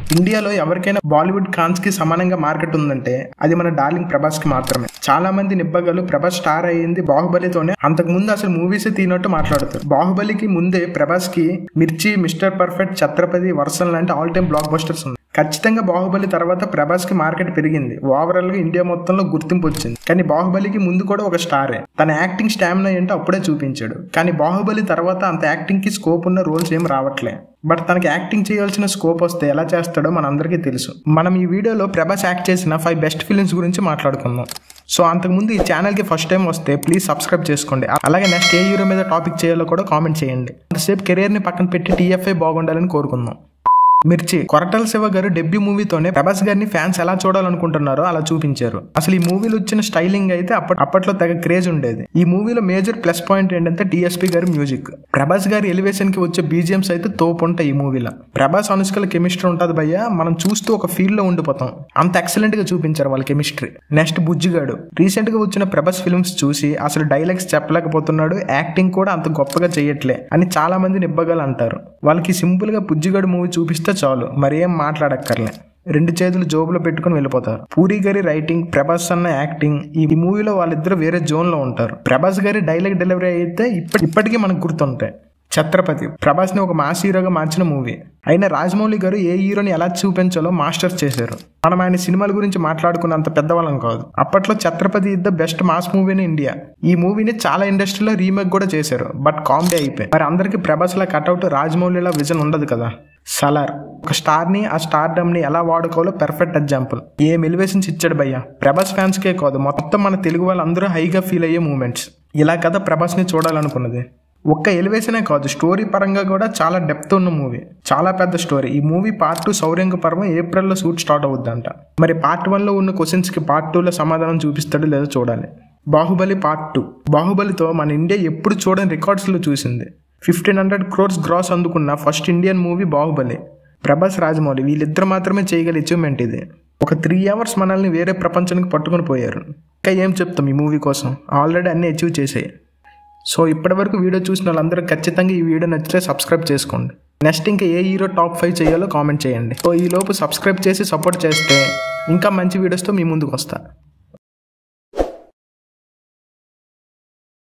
ఇండియాలో ఎవరికైనా బాలీవుడ్ కాన్స్ కి సమానంగా మార్కెట్ ఉందంటే అది మన డార్లింగ్ ప్రభాస్ కి మాత్రమే చాలా మంది నిబ్బగలు ప్రభాస్ స్టార్ అయ్యింది బాహుబలితోనే అంతకు ముందు అసలు మూవీస్ తీనట్టు మాట్లాడుతారు బాహుబలికి ముందే ప్రభాస్ కి మిర్చి మిస్టర్ పర్ఫెక్ట్ ఛత్రపతి వర్షం లాంటి ఆల్ టైమ్ బ్లాక్ బస్టర్స్ ఉన్నాయి ఖచ్చితంగా బాహుబలి తర్వాత ప్రభాస్ కి మార్కెట్ పెరిగింది ఓవరాల్ గా ఇండియా మొత్తంలో గుర్తింపు వచ్చింది కానీ బాహుబలికి ముందు కూడా ఒక స్టారే తన యాక్టింగ్ స్టామినా ఏంటో అప్పుడే చూపించాడు కానీ బాహుబలి తర్వాత అంత యాక్టింగ్ కి స్కోప్ ఉన్న రోల్స్ ఏం రావట్లే బట్ తనకి యాక్టింగ్ చేయాల్సిన స్కోప్ వస్తే ఎలా చేస్తాడో మనందరికీ తెలుసు మనం ఈ వీడియోలో ప్రభాస్ యాక్ట్ చేసిన ఫైవ్ బెస్ట్ ఫిలిమ్స్ గురించి మాట్లాడుకుందాం సో అంతకుముందు ఈ ఛానల్కి ఫస్ట్ టైం వస్తే ప్లీజ్ సబ్స్క్రైబ్ చేసుకోండి అలాగే నెక్స్ట్ ఏ హీరో మీద టాపిక్ చేయాలో కూడా కామెంట్ చేయండి అంతసేపు కెరీర్ని పక్కన పెట్టి టీఎఫ్ఐ బాగుండాలని కోరుకుందాం మిర్చి కొరటల శివ గారు డెబ్యూ మూవీతోనే ప్రభాస్ గారిని ఫ్యాన్స్ ఎలా చూడాలనుకుంటున్నారో అలా చూపించారు అసలు ఈ మూవీలో వచ్చిన స్టైలింగ్ అయితే అప్పట్ అప్పట్లో తెగ క్రేజ్ ఉండేది ఈ మూవీలో మేజర్ ప్లస్ పాయింట్ ఏంటంటే డిఎస్పీ గారి మ్యూజిక్ ప్రభాస్ గారి ఎలివేషన్ కి వచ్చే బీజిఎంస్ అయితే తోపు ఉంటాయి ఈ మూవీలో ప్రభాస్ అనుష్కల కెమిస్ట్రీ ఉంటుంది భయ్య మనం చూస్తూ ఒక ఫీల్ లో ఉండిపోతాం అంత ఎక్సలెంట్ గా చూపించారు వాళ్ళ కెమిస్ట్రీ నెక్స్ట్ బుజ్జిగాడు రీసెంట్ గా వచ్చిన ప్రభాస్ ఫిల్మ్స్ చూసి అసలు డైలాగ్స్ చెప్పలేకపోతున్నాడు యాక్టింగ్ కూడా అంత గొప్పగా చేయట్లే అని చాలా మంది నిబ్బగలు అంటారు వాళ్ళకి సింపుల్ గా బుజ్జిగాడు మూవీ చూపిస్తే చాలు మరేం మాట్లాడక్కర్లే రెండు చేతులు జోబులో పెట్టుకుని వెళ్ళిపోతారు పూరి గారి రైటింగ్ ప్రభాస్ అన్న యాక్టింగ్ ఈ మూవీలో వాళ్ళిద్దరు వేరే జోన్ లో ఉంటారు ప్రభాస్ గారి డైలాగ్ డెలివరీ అయితే ఇప్పటి ఇప్పటికీ మనకు గుర్తుంటాయి ఛత్రపతి ప్రభాస్ ని ఒక మాస్ హీరోగా మార్చిన మూవీ అయినా రాజమౌళి గారు ఏ హీరోని ఎలా చూపించాలో మాస్టర్స్ చేశారు మనం ఆయన సినిమాల గురించి మాట్లాడుకున్నంత పెద్దవాళ్ళం కాదు అప్పట్లో ఛత్రపతి ఇద్ద best mass movie in India ఈ మూవీని చాలా ఇండస్ట్రీలో రీమేక్ కూడా చేశారు బట్ కామెడీ అయిపోయి మరి అందరికి ప్రభాస్ లా కట్అవుట్ రాజమౌళిలా విజన్ ఉండదు కదా సలార్ ఒక స్టార్ ని ఆ స్టార్డమ్ ని ఎలా వాడుకోవాలో పెర్ఫెక్ట్ ఎగ్జాంపుల్ ఏం ఎలివేషన్స్ ఇచ్చాడు భయ్య ప్రభాస్ ఫ్యాన్స్ కే కాదు మొత్తం మన తెలుగు వాళ్ళందరూ హైగా ఫీల్ అయ్యే మూమెంట్స్ ఇలా కదా ప్రభాస్ ని చూడాలనుకున్నది ఒక్క ఎలివేషనే కాదు స్టోరీ పరంగా కూడా చాలా డెప్త్ ఉన్న మూవీ చాలా పెద్ద స్టోరీ ఈ మూవీ పార్ట్ టూ సౌర్యంగ పర్వం ఏప్రిల్లో షూట్ స్టార్ట్ అవుద్దంట మరి పార్ట్ వన్లో ఉన్న క్వశ్చన్స్కి పార్ట్ టూలో సమాధానం చూపిస్తాడో లేదో చూడాలి బాహుబలి పార్ట్ టూ బాహుబలితో మన ఇండియా ఎప్పుడు చూడని రికార్డ్స్లో చూసింది ఫిఫ్టీన్ హండ్రెడ్ క్రోర్స్ గ్రాస్ అందుకున్న first Indian movie Baahubali Prabhas Rajamouli వీళ్ళిద్దరు మాత్రమే చేయగల అచీవ్మెంట్ ఇది ఒక త్రీ అవర్స్ మనల్ని వేరే ప్రపంచానికి పట్టుకొని పోయారు ఇంకా ఏం చెప్తాం ఈ మూవీ కోసం ఆల్రెడీ అన్ని అచీవ్ చేసాయి సో ఇప్పటివరకు వీడియో చూసిన వాళ్ళందరూ ఖచ్చితంగా ఈ వీడియో నచ్చితే సబ్స్క్రైబ్ చేసుకోండి నెక్స్ట్ ఇంకా ఏ హీరో టాప్ ఫైవ్ చేయాలో కామెంట్ చేయండి సో ఈ లోపు సబ్స్క్రైబ్ చేసి సపోర్ట్ చేస్తే ఇంకా మంచి వీడియోస్తో మీ ముందుకు వస్తా